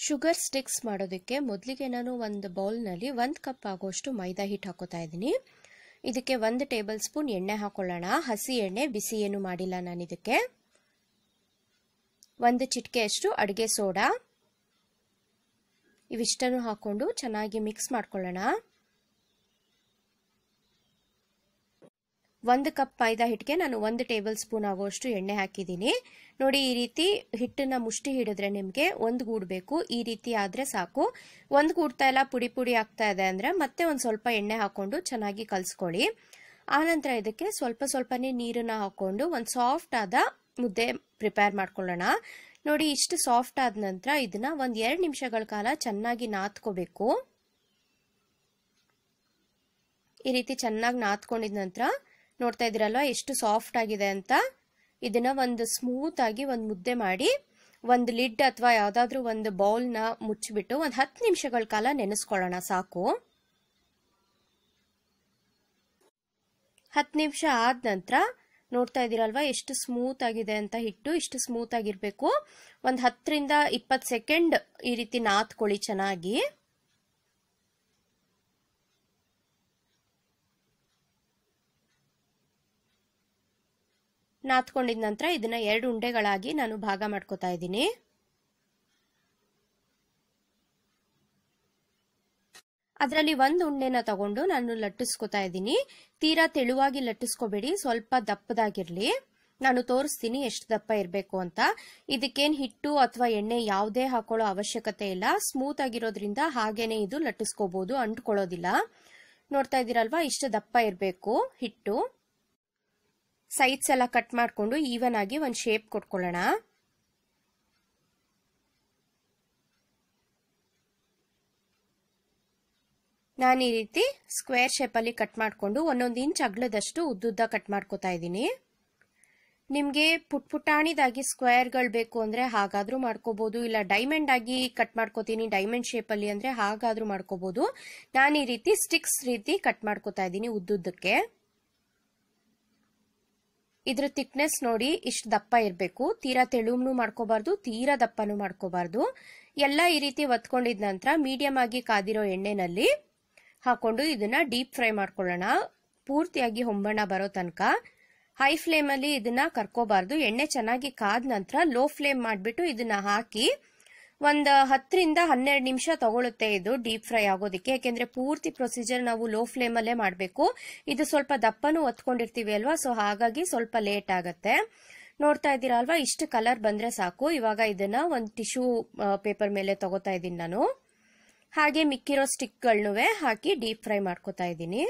sugar sticks ಮಾಡೋದಕ್ಕೆ ಮೊದಲಿಗೆ ನಾನು ಒಂದು ಬೌಲ್ನಲ್ಲಿ ಒಂದು ಕಪ್ ಆಗೋಷ್ಟು ಮೈದಾ ಹಿಟ್ಟು ಹಾಕೋತಾ ಇದ್ದೀನಿ ಇದಕ್ಕೆ ಒಂದು ಟೇಬಲ್ ಸ್ಪೂನ್ ಎಣ್ಣೆ ಹಾಕೊಳ್ಳೋಣ ಹಸಿ ಎಣ್ಣೆ ಬಿಸಿ ಏನು ಮಾಡಿಲ್ಲ ನಾನು ಇದಕ್ಕೆ ಒಂದು ಚಿಟಿಕೆಯಷ್ಟು ಅಡುಗೆ ಸೋಡಾ ಇವಿಷ್ಟನ್ನು ಹಾಕೊಂಡು ಚೆನ್ನಾಗಿ ಮಿಕ್ಸ್ ಮಾಡ್ಕೊಳ್ಳೋಣ ಒಂದು ಕಪ್ ಮೈದಾ ಹಿಟ್ಟಿಗೆ ನಾನು ಒಂದು ಟೇಬಲ್ ಸ್ಪೂನ್ ಆಗುವಷ್ಟು ಎಣ್ಣೆ ಹಾಕಿದ್ದೀನಿ ನೋಡಿ ಈ ರೀತಿ ಹಿಟ್ಟನ್ನ ಮುಷ್ಟಿ ಹಿಡಿದ್ರೆ ನಿಮಗೆ ಒಂದು ಗೂಡು ಬೇಕು ಈ ರೀತಿ ಆದರೆ ಸಾಕು ಒಂದು ಗೂಡ್ತಾ ಇಲ್ಲ ಪುಡಿ ಪುಡಿ ಆಗ್ತಾ ಇದೆ ಅಂದರೆ ಮತ್ತೆ ಒಂದು ಸ್ವಲ್ಪ ಎಣ್ಣೆ ಹಾಕೊಂಡು ಚೆನ್ನಾಗಿ ಕಲಿಸ್ಕೊಳ್ಳಿ ಆನಂತರ ಇದಕ್ಕೆ ಸ್ವಲ್ಪ ಸ್ವಲ್ಪನೇ ನೀರನ್ನು ಹಾಕೊಂಡು ಒಂದು ಸಾಫ್ಟ್ ಆದ ಮುದ್ದೆ ಪ್ರಿಪೇರ್ ಮಾಡ್ಕೊಳ್ಳೋಣ ನೋಡಿ ಇಷ್ಟು ಸಾಫ್ಟ್ ಆದ ನಂತರ ಇದನ್ನ ಒಂದು ಎರಡು ನಿಮಿಷಗಳ ಕಾಲ ಚೆನ್ನಾಗಿ ನಾದ್ಕೋಬೇಕು ಈ ರೀತಿ ಚೆನ್ನಾಗಿ ನಾದ್ಕೊಂಡಿದ ನಂತರ ನೋಡ್ತಾ ಇದ್ದೀರಲ್ವ ಎಷ್ಟು ಸಾಫ್ಟ್ ಆಗಿದೆ ಅಂತ ಇದನ್ನ ಒಂದು ಸ್ಮೂತ್ ಆಗಿ ಒಂದು ಮುದ್ದೆ ಮಾಡಿ ಒಂದು ಲಿಡ್ ಅಥವಾ ಯಾವುದಾದ್ರೂ ಒಂದು ಬೌಲ್ನ ಮುಚ್ಚಿಬಿಟ್ಟು ಒಂದು ಹತ್ತು ನಿಮಿಷಗಳ ಕಾಲ ನೆನೆಸ್ಕೊಳ್ಳೋಣ ಸಾಕು ಹತ್ತು ನಿಮಿಷ ಆದ ನಂತರ ನೋಡ್ತಾ ಇದ್ದೀರಲ್ವಾ ಎಷ್ಟು ಸ್ಮೂತ್ ಆಗಿದೆ ಅಂತ ಹಿಟ್ಟು ಇಷ್ಟು ಸ್ಮೂತ್ ಆಗಿರಬೇಕು ಒಂದು ಹತ್ತರಿಂದ ಇಪ್ಪತ್ತು ಸೆಕೆಂಡ್ ಈ ರೀತಿ ನಾತ್ಕೊಳ್ಳಿ ಚೆನ್ನಾಗಿ ನಾತ್ಕೊಂಡಿದ ನಂತರ ಇದನ್ನ ಎರಡು ಉಂಡೆಗಳಾಗಿ ನಾನು ಭಾಗ ಮಾಡ್ಕೋತಾ ಇದ್ದೀನಿ ಅದರಲ್ಲಿ ಒಂದು ಉಂಡೆನ ತಗೊಂಡು ನಾನು ಲಟ್ಟಿಸ್ಕೊತಾ ಇದ್ದೀನಿ ತೀರಾ ತೆಳುವಾಗಿ ಲಟ್ಟಿಸ್ಕೋಬೇಡಿ ಸ್ವಲ್ಪ ದಪ್ಪದಾಗಿರ್ಲಿ ನಾನು ತೋರಿಸ್ತೀನಿ ಎಷ್ಟು ದಪ್ಪ ಇರಬೇಕು ಅಂತ ಇದಕ್ಕೇನು ಹಿಟ್ಟು ಅಥವಾ ಎಣ್ಣೆ ಯಾವುದೇ ಹಾಕೊಳ್ಳೋ ಅವಶ್ಯಕತೆ ಇಲ್ಲ ಸ್ಮೂತ್ ಆಗಿರೋದ್ರಿಂದ ಹಾಗೇನೆ ಇದು ಲಟ್ಟಿಸ್ಕೋಬಹುದು ಅಂಟ್ಕೊಳ್ಳೋದಿಲ್ಲ ನೋಡ್ತಾ ಇದ್ದೀರಲ್ವಾ ಇಷ್ಟು ದಪ್ಪ ಇರಬೇಕು ಹಿಟ್ಟು ಸೈಡ್ಸ್ ಎಲ್ಲ ಕಟ್ ಮಾಡಿಕೊಂಡು ಈವನ್ ಆಗಿ ಒಂದು ಶೇಪ್ ಕೊಟ್ಕೊಳ್ಳೋಣ ನಾನು ಈ ರೀತಿ ಸ್ಕ್ವೇರ್ ಶೇಪಲ್ಲಿ ಕಟ್ ಮಾಡಿಕೊಂಡು ಒಂದೊಂದು ಇಂಚ್ ಅಗ್ಲದಷ್ಟು ಉದ್ದುದ್ದ ಕಟ್ ಮಾಡ್ಕೋತಾ ಇದ್ದೀನಿ ನಿಮಗೆ ಪುಟ್ ಪುಟಾಣಿದಾಗಿ ಸ್ಕ್ವೇರ್ಗಳು ಬೇಕು ಅಂದರೆ ಹಾಗಾದರೂ ಮಾಡ್ಕೋಬೋದು ಇಲ್ಲ ಡೈಮಂಡ್ ಆಗಿ ಕಟ್ ಮಾಡ್ಕೋತೀನಿ ಡೈಮಂಡ್ ಶೇಪಲ್ಲಿ ಅಂದರೆ ಹಾಗಾದರೂ ಮಾಡ್ಕೋಬೋದು ನಾನು ಈ ರೀತಿ ಸ್ಟಿಕ್ಸ್ ರೀತಿ ಕಟ್ ಮಾಡ್ಕೋತಾ ಇದ್ದೀನಿ ಉದ್ದುದ್ದಕ್ಕೆ ಇದ್ರ ಥಿಕ್ನೆಸ್ ನೋಡಿ ಇಷ್ಟು ದಪ್ಪ ಇರಬೇಕು ತೀರಾ ತೆಳುಮ್ನು ಮಾಡ್ಕೋಬಾರ್ದು ತೀರಾ ದಪ್ಪನೂ ಮಾಡ್ಕೋಬಾರ್ದು ಎಲ್ಲ ಈ ರೀತಿ ಒತ್ಕೊಂಡಿದ ನಂತರ ಮೀಡಿಯಂ ಆಗಿ ಕಾದಿರೋ ಎಣ್ಣೆನಲ್ಲಿ ಹಾಕೊಂಡು ಇದನ್ನ ಡೀಪ್ ಫ್ರೈ ಮಾಡ್ಕೊಳ್ಳೋಣ ಪೂರ್ತಿಯಾಗಿ ಹೊಂಬಣ್ಣ ಬರೋ ತನಕ ಹೈ ಫ್ಲೇಮಲ್ಲಿ ಇದನ್ನ ಕರ್ಕೋಬಾರ್ದು ಎಣ್ಣೆ ಚೆನ್ನಾಗಿ ಕಾದ ನಂತರ ಲೋ ಫ್ಲೇಮ್ ಮಾಡಿಬಿಟ್ಟು ಇದನ್ನ ಹಾಕಿ ಒಂದು ಹತ್ತರಿಂದ ಹನ್ನೆರಡು ನಿಮಿಷ ತಗೊಳುತ್ತೆ ಇದು ಡೀಪ್ ಫ್ರೈ ಆಗೋದಕ್ಕೆ ಯಾಕೆಂದ್ರೆ ಪೂರ್ತಿ ಪ್ರೊಸೀಜರ್ ನಾವು ಲೋ ಫ್ಲೇಮಲ್ಲೇ ಮಾಡಬೇಕು ಇದು ಸ್ವಲ್ಪ ದಪ್ಪನೂ ಒತ್ಕೊಂಡಿರ್ತೀವಿ ಅಲ್ವಾ ಸೊ ಹಾಗಾಗಿ ಸ್ವಲ್ಪ ಲೇಟ್ ಆಗುತ್ತೆ ನೋಡ್ತಾ ಇದ್ದೀರಾ ಅಲ್ವಾ ಇಷ್ಟು ಕಲರ್ ಬಂದ್ರೆ ಸಾಕು ಇವಾಗ ಇದನ್ನ ಒಂದು ಟಿಶ್ಯೂ ಪೇಪರ್ ಮೇಲೆ ತಗೋತಾ ಇದ್ದೀನಿ ನಾನು ಹಾಗೆ ಮಿಕ್ಕಿರೋ ಸ್ಟಿಕ್ಗಳನ್ನೂ ಹಾಕಿ ಡೀಪ್ ಫ್ರೈ ಮಾಡ್ಕೋತಾ ಇದ್ದೀನಿ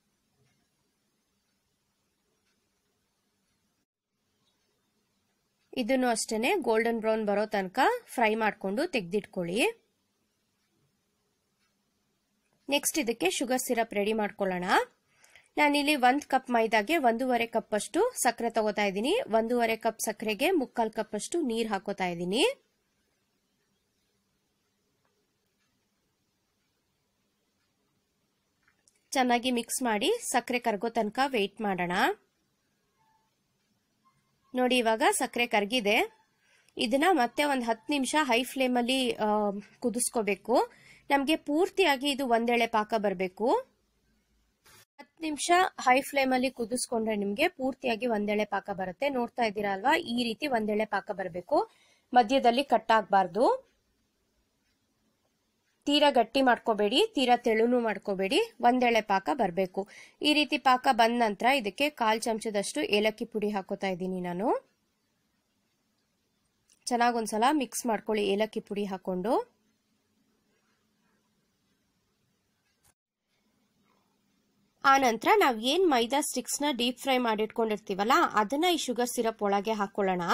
ಇದನ್ನು ಅಷ್ಟೇ ಗೋಲ್ಡನ್ ಬ್ರೌನ್ ಬರೋ ತನಕ ಫ್ರೈ ಮಾಡಿಕೊಂಡು ತೆಗೆದಿಟ್ಕೊಳ್ಳಿ ನೆಕ್ಸ್ಟ್ ಇದಕ್ಕೆ ಶುಗರ್ ಸಿರಪ್ ರೆಡಿ ಮಾಡ್ಕೊಳ್ಳೋಣ ನಾನಿಲ್ಲಿ ಒಂದು ಕಪ್ ಮೈದಾಗೆ ಒಂದೂವರೆ ಕಪ್ ಅಷ್ಟು ಸಕ್ಕರೆ ತಗೋತಾ ಇದ್ದೀನಿ ಒಂದೂವರೆ ಕಪ್ ಸಕ್ಕರೆಗೆ ಮುಕ್ಕಾಲು ಕಪ್ ಅಷ್ಟು ನೀರು ಹಾಕೋತಾ ಇದ್ದೀನಿ ಚೆನ್ನಾಗಿ ಮಿಕ್ಸ್ ಮಾಡಿ ಸಕ್ಕರೆ ಕರಗೋ ತನಕ ವೆಯ್ಟ್ ಮಾಡೋಣ ನೋಡಿ ಇವಾಗ ಸಕ್ಕರೆ ಕರಗಿದೆ ಇದನ್ನ ಮತ್ತೆ ಒಂದು ಹತ್ತು ನಿಮಿಷ ಹೈ ಫ್ಲೇಮಲ್ಲಿ ಕುದಿಸ್ಕೋಬೇಕು ನಮಗೆ ಪೂರ್ತಿಯಾಗಿ ಇದು ಒಂದೆಳೆ ಪಾಕ ಬರಬೇಕು ಹತ್ತು ನಿಮಿಷ ಹೈ ಫ್ಲೇಮಲ್ಲಿ ಕುದಿಸ್ಕೊಂಡ್ರೆ ನಿಮಗೆ ಪೂರ್ತಿಯಾಗಿ ಒಂದೆಳೆ ಪಾಕ ಬರುತ್ತೆ ನೋಡ್ತಾ ಇದ್ದೀರಾ ಅಲ್ವಾ ಈ ರೀತಿ ಒಂದೆಳೆ ಪಾಕ ಬರಬೇಕು ಮಧ್ಯದಲ್ಲಿ ಕಟ್ ಆಗಬಾರ್ದು ತೀರಾ ಗಟ್ಟಿ ಮಾಡ್ಕೋಬೇಡಿ ತೀರಾ ತೆಳುನು ಮಾಡ್ಕೋಬೇಡಿ ಒಂದೆಳೆ ಪಾಕ ಬರಬೇಕು ಈ ರೀತಿ ಪಾಕ ಬಂದ ನಂತರ ಇದಕ್ಕೆ ಕಾಲ್ ಚಮಚದಷ್ಟು ಏಲಕ್ಕಿ ಪುಡಿ ಹಾಕೋತಾ ಇದ್ದೀನಿ ನಾನು ಚೆನ್ನಾಗಿ ಒಂದ್ಸಲ ಮಿಕ್ಸ್ ಮಾಡ್ಕೊಳ್ಳಿ ಏಲಕ್ಕಿ ಪುಡಿ ಹಾಕೊಂಡು ಆ ನಂತರ ನಾವು ಏನು ಮೈದಾ ಸ್ಟಿಕ್ಸ್ನ ಡೀಪ್ ಫ್ರೈ ಮಾಡಿಟ್ಕೊಂಡಿರ್ತೀವಲ್ಲ ಅದನ್ನ ಈ ಶುಗರ್ ಸಿರಪ್ ಒಳಗೆ ಹಾಕೊಳ್ಳೋಣ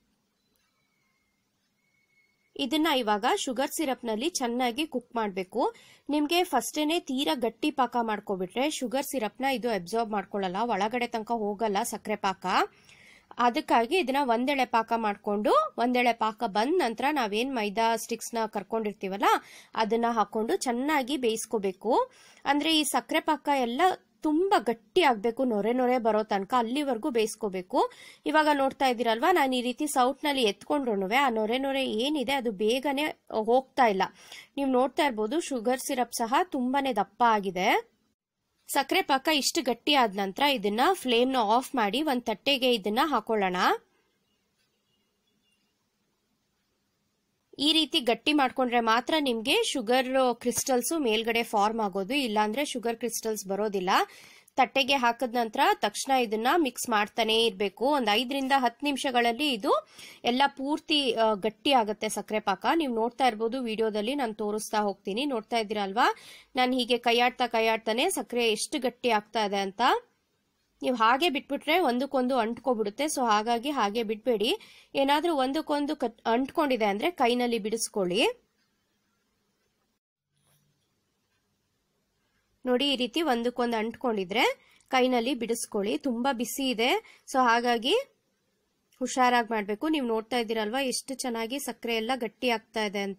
ಇದನ್ನ ಇವಾಗ ಶುಗರ್ ಸಿರಪ್ನಲ್ಲಿ ಚೆನ್ನಾಗಿ ಕುಕ್ ಮಾಡಬೇಕು ನಿಮಗೆ ಫಸ್ಟೇನೆ ತೀರಾ ಗಟ್ಟಿ ಪಾಕ ಮಾಡ್ಕೊಬಿಟ್ರೆ ಶುಗರ್ ಸಿರಪ್ನ ಇದು ಅಬ್ಸಾರ್ಬ್ ಮಾಡ್ಕೊಳ್ಳಲ್ಲ ಒಳಗಡೆ ತನಕ ಹೋಗಲ್ಲ ಸಕ್ಕರೆ ಪಾಕ ಅದಕ್ಕಾಗಿ ಇದನ್ನ ಒಂದೆಳೆ ಪಾಕ ಮಾಡಿಕೊಂಡು ಒಂದೆಳೆ ಪಾಕ ಬಂದ ನಂತರ ನಾವೇನು ಮೈದಾ ಸ್ಟಿಕ್ಸ್ನ ಕರ್ಕೊಂಡಿರ್ತೀವಲ್ಲ ಅದನ್ನ ಹಾಕೊಂಡು ಚೆನ್ನಾಗಿ ಬೇಯಿಸ್ಕೋಬೇಕು ಅಂದ್ರೆ ಈ ಸಕ್ಕರೆ ಪಾಕ ಎಲ್ಲ ತುಂಬಾ ಗಟ್ಟಿ ಆಗ್ಬೇಕು ನೊರೆ ನೊರೆ ಬರೋ ತನಕ ಅಲ್ಲಿವರೆಗೂ ಬೇಯಿಸ್ಕೋಬೇಕು ಇವಾಗ ನೋಡ್ತಾ ಇದ್ದೀರಲ್ವಾ ನಾನು ಈ ರೀತಿ ಸೌಟ್ನಲ್ಲಿ ಎತ್ಕೊಂಡ್ರು ಆ ನೊರೆ ನೊರೆ ಏನಿದೆ ಅದು ಬೇಗನೆ ಹೋಗ್ತಾ ಇಲ್ಲ ನೀವು ನೋಡ್ತಾ ಇರ್ಬೋದು ಶುಗರ್ ಸಿರಪ್ ಸಹ ತುಂಬಾನೇ ದಪ್ಪ ಆಗಿದೆ ಸಕ್ಕರೆ ಪಾಕ ಇಷ್ಟು ಗಟ್ಟಿ ಆದ ನಂತರ ಇದನ್ನ ಫ್ಲೇಮ್ನ ಆಫ್ ಮಾಡಿ ಒಂದು ತಟ್ಟೆಗೆ ಇದನ್ನ ಹಾಕೊಳ್ಳೋಣ ಈ ರೀತಿ ಗಟ್ಟಿ ಮಾಡ್ಕೊಂಡ್ರೆ ಮಾತ್ರ ನಿಮ್ಗೆ ಶುಗರ್ ಕ್ರಿಸ್ಟಲ್ಸ್ ಮೇಲ್ಗಡೆ ಫಾರ್ಮ್ ಆಗೋದು ಇಲ್ಲಾಂದ್ರೆ ಶುಗರ್ ಕ್ರಿಸ್ಟಲ್ಸ್ ಬರೋದಿಲ್ಲ ತಟ್ಟೆಗೆ ಹಾಕಿದ ನಂತರ ತಕ್ಷಣ ಇದನ್ನ ಮಿಕ್ಸ್ ಮಾಡ್ತಾನೆ ಇರಬೇಕು ಒಂದು ಐದರಿಂದ ಹತ್ತು ನಿಮಿಷಗಳಲ್ಲಿ ಇದು ಎಲ್ಲ ಪೂರ್ತಿ ಗಟ್ಟಿ ಆಗುತ್ತೆ ಸಕ್ಕರೆ ಪಾಕ ನೀವು ನೋಡ್ತಾ ಇರ್ಬೋದು ವಿಡಿಯೋದಲ್ಲಿ ನಾನು ತೋರಿಸ್ತಾ ಹೋಗ್ತೀನಿ ನೋಡ್ತಾ ಇದ್ದೀರಲ್ವಾ ನಾನು ಹೀಗೆ ಕೈಯಾಡ್ತಾ ಕೈಯಾಡ್ತಾನೆ ಸಕ್ಕರೆ ಎಷ್ಟು ಗಟ್ಟಿ ಆಗ್ತಾ ಇದೆ ಅಂತ ನೀವು ಹಾಗೆ ಬಿಟ್ಬಿಟ್ರೆ ಒಂದಕ್ಕೊಂದು ಅಂಟ್ಕೊಬಿಡುತ್ತೆ ಸೊ ಹಾಗಾಗಿ ಹಾಗೆ ಬಿಟ್ಬೇಡಿ ಏನಾದ್ರೂ ಒಂದಕ್ಕೊಂದು ಅಂಟ್ಕೊಂಡಿದೆ ಅಂದ್ರೆ ಕೈನಲ್ಲಿ ಬಿಡಿಸ್ಕೊಳ್ಳಿ ನೋಡಿ ಈ ರೀತಿ ಒಂದಕ್ಕೊಂದು ಅಂಟ್ಕೊಂಡಿದ್ರೆ ಕೈನಲ್ಲಿ ಬಿಡಿಸ್ಕೊಳ್ಳಿ ತುಂಬಾ ಬಿಸಿ ಇದೆ ಸೊ ಹಾಗಾಗಿ ಹುಷಾರಾಗಿ ಮಾಡಬೇಕು ನೀವು ನೋಡ್ತಾ ಇದ್ದೀರಲ್ವಾ ಎಷ್ಟು ಚೆನ್ನಾಗಿ ಸಕ್ಕರೆ ಎಲ್ಲ ಗಟ್ಟಿ ಆಗ್ತಾ ಇದೆ ಅಂತ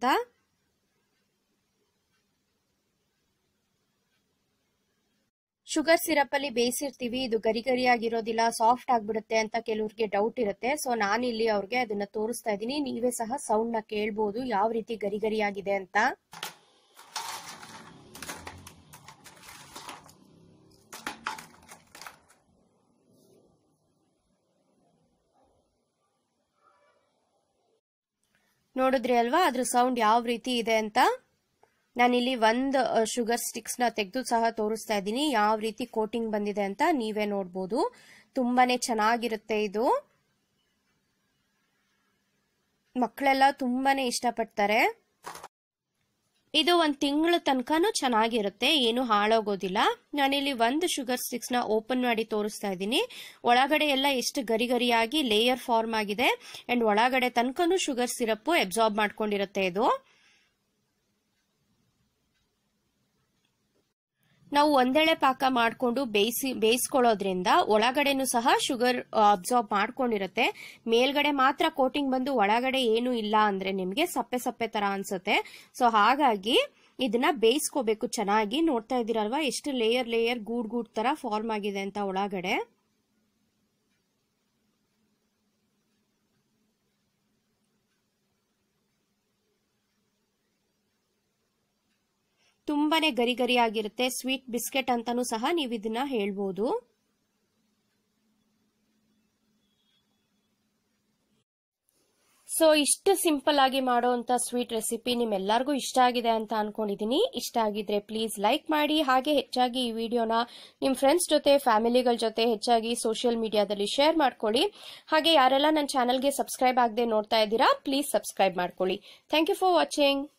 ಶುಗರ್ ಸಿರಪ್ ಅಲ್ಲಿ ಬೇಯಿಸಿರ್ತೀವಿ ಇದು ಗರಿ ಗರಿಯಾಗಿರೋದಿಲ್ಲ ಸಾಫ್ಟ್ ಆಗ್ಬಿಡುತ್ತೆ ಅಂತ ಕೆಲವ್ರಿಗೆ ಡೌಟ್ ಇರುತ್ತೆ ಸೊ ನಾನಿಲ್ಲಿ ಅವ್ರಿಗೆ ಅದನ್ನ ತೋರಿಸ್ತಾ ಇದ್ದೀನಿ ನೀವೇ ಸಹ ಸೌಂಡ್ ನ ಕೇಳ್ಬೋದು ಯಾವ ರೀತಿ ಗರಿ ಗರಿಯಾಗಿದೆ ಅಂತ ನೋಡಿದ್ರಿ ಅಲ್ವಾ ಅದ್ರ ಸೌಂಡ್ ಯಾವ ರೀತಿ ಇದೆ ಅಂತ ನಾನಿಲ್ಲಿ ಒಂದು ಶುಗರ್ ಸ್ಟಿಕ್ಸ್ ನ ತೆಗೆದು ಸಹ ತೋರಿಸ್ತಾ ಇದ್ದೀನಿ ಯಾವ ರೀತಿ ಕೋಟಿಂಗ್ ಬಂದಿದೆ ಅಂತ ನೀವೇ ನೋಡ್ಬೋದು ತುಂಬಾನೇ ಚೆನ್ನಾಗಿರುತ್ತೆ ಇದು ಮಕ್ಕಳೆಲ್ಲ ತುಂಬಾನೇ ಇಷ್ಟಪಡ್ತಾರೆ ಇದು ಒಂದು ತಿಂಗಳ ತನಕನೂ ಚೆನ್ನಾಗಿರುತ್ತೆ ಏನು ಹಾಳಾಗೋದಿಲ್ಲ ನಾನಿಲ್ಲಿ ಒಂದು ಶುಗರ್ ಸ್ಟಿಕ್ಸ್ ನ ಓಪನ್ ಮಾಡಿ ತೋರಿಸ್ತಾ ಇದ್ದೀನಿ ಒಳಗಡೆ ಎಲ್ಲ ಎಷ್ಟು ಗರಿ ಗರಿಯಾಗಿ ಲೇಯರ್ ಫಾರ್ಮ್ ಆಗಿದೆ ಅಂಡ್ ಒಳಗಡೆ ತನಕನೂ ಶುಗರ್ ಸಿರಪ್ ಅಬ್ಸಾರ್ಬ್ ಮಾಡ್ಕೊಂಡಿರುತ್ತೆ ಇದು ನಾವು ಒಂದೆಳೆ ಪಾಕ ಮಾಡಿಕೊಂಡು ಬೇಯಿಸಿ ಬೇಯಿಸ್ಕೊಳ್ಳೋದ್ರಿಂದ ಒಳಗಡೆನೂ ಸಹ ಶುಗರ್ ಅಬ್ಸಾರ್ಬ್ ಮಾಡ್ಕೊಂಡಿರುತ್ತೆ ಮೇಲ್ಗಡೆ ಮಾತ್ರ ಕೋಟಿಂಗ್ ಬಂದು ಒಳಗಡೆ ಏನು ಇಲ್ಲ ಅಂದ್ರೆ ನಿಮ್ಗೆ ಸಪ್ಪೆ ಸಪ್ಪೆ ತರ ಅನ್ಸುತ್ತೆ ಸೊ ಹಾಗಾಗಿ ಇದನ್ನ ಬೇಯಿಸ್ಕೋಬೇಕು ಚೆನ್ನಾಗಿ ನೋಡ್ತಾ ಇದ್ದೀರಲ್ವಾ ಎಷ್ಟು ಲೇಯರ್ ಲೇಯರ್ ಗೂಡ್ ಗೂಡ್ ತರ ಫಾರ್ಮ್ ಆಗಿದೆ ಅಂತ ಒಳಗಡೆ ತುಂಬಾನೇ ಗರಿ ಗರಿ ಆಗಿರುತ್ತೆ ಸ್ವೀಟ್ ಬಿಸ್ಕೆಟ್ ಅಂತಾನೂ ಸಹ ನೀವು ಇದನ್ನ ಹೇಳ್ಬೋದು ಸೊ ಇಷ್ಟು ಸಿಂಪಲ್ ಆಗಿ ಮಾಡುವಂತ ಸ್ವೀಟ್ ರೆಸಿಪಿ ನಿಮ್ಮೆಲ್ಲರಿಗೂ ಇಷ್ಟ ಆಗಿದೆ ಅಂತ ಅನ್ಕೊಂಡಿದೀನಿ ಇಷ್ಟ ಆಗಿದ್ರೆ ಪ್ಲೀಸ್ ಲೈಕ್ ಮಾಡಿ ಹಾಗೆ ಹೆಚ್ಚಾಗಿ ಈ ವಿಡಿಯೋನ ನಿಮ್ಮ ಫ್ರೆಂಡ್ಸ್ ಜೊತೆ ಫ್ಯಾಮಿಲಿಗಳ ಜೊತೆ ಹೆಚ್ಚಾಗಿ ಸೋಷಿಯಲ್ ಮೀಡಿಯಾದಲ್ಲಿ ಶೇರ್ ಮಾಡ್ಕೊಳ್ಳಿ ಹಾಗೆ ಯಾರೆಲ್ಲ ನನ್ನ ಚಾನಲ್ಗೆ ಸಬ್ಸ್ಕ್ರೈಬ್ ಆಗದೆ ನೋಡ್ತಾ ಇದ್ದೀರಾ ಪ್ಲೀಸ್ ಸಬ್ಸ್ಕ್ರೈಬ್ ಮಾಡ್ಕೊಳ್ಳಿ ಥ್ಯಾಂಕ್ ಯು ಫಾರ್ ವಾಚಿಂಗ್